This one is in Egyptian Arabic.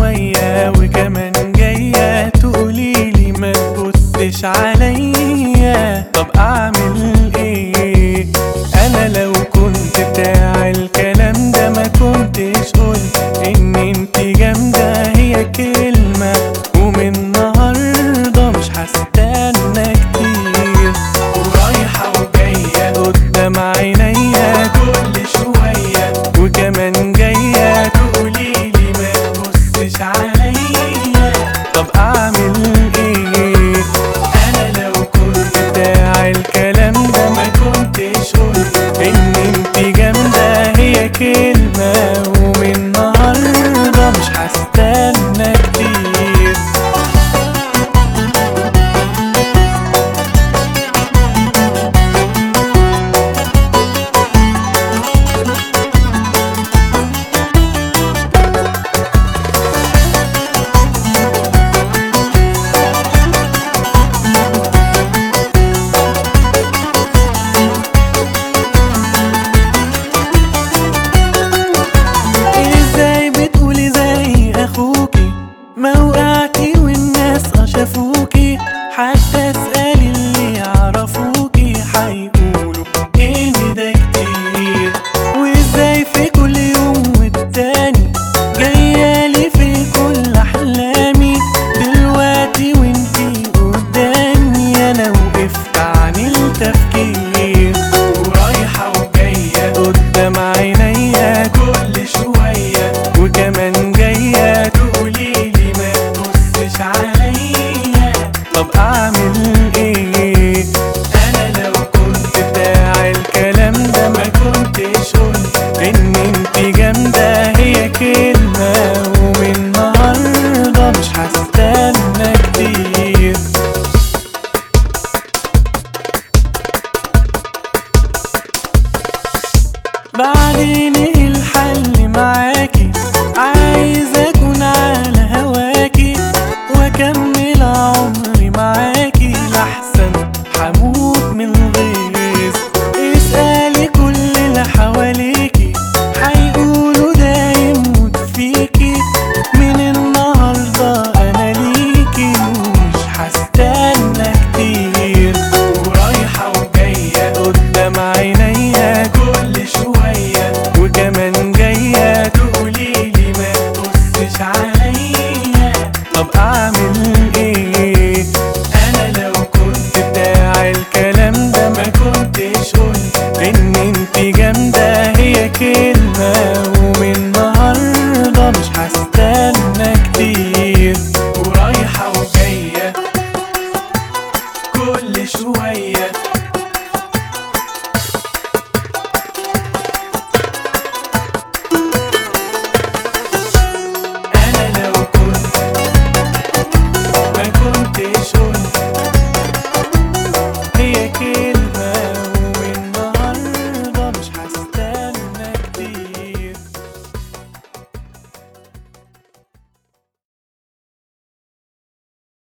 شوية وكمان جاية تقوليلي ما تبصش عليا طب اعمل ايه انا لو كنت بتاع الكلام ده ما كنتش قلت ان انت جامدة هي كلمة ومن النهاردة مش هستنى كتير ورايحة وجاية قدام عينيا كل شوية وكمان جاية تقوليلي ما تبصش عليا طب اعمل ايه انا لو كنت بتاع الكلام ده ما كنتش قلت ان انت جامدة هي كلمة ومن النهاردة مش هستنى كتير ازاي بتقولي زي اخوكي ما وقعتي والناس شافوكي حتى اسألي اللي يعرفوكي هيقولوا ان ده كتير وازاي في كل يوم والتاني جايالي في كل احلامي دلوقتي وانتي قدامي انا وقفت عن التفكير ورايحة وجاية قدام عينيا كل شوية وكمان جاية تقوليلي ما تبصش عليا طب اعمل ايه انا لو كنت بتاع الكلام ده ما كنتش قلت ان انت جامدة هي كلمة ومن النهاردة مش هستنى كتير بعدين ايه الحل معاكي عايز اكون على هواكي واكمل عمري معاكي لحسن حموت من الغيظ اسألي كل اللي حواليكي هيقولوا ده يموت فيكي من النهاردة انا ليكي ومش هستنى كتير ورايحة وجاية قدام عينيا كل شوية وكمان جاية تقوليلي ما تبصش عليا طب اعمل ايه انا لو كنت بتاع الكلام ده ما كنتش قلت ان انت جامدة هي كلمة ومن النهاردة مش هستنى كتير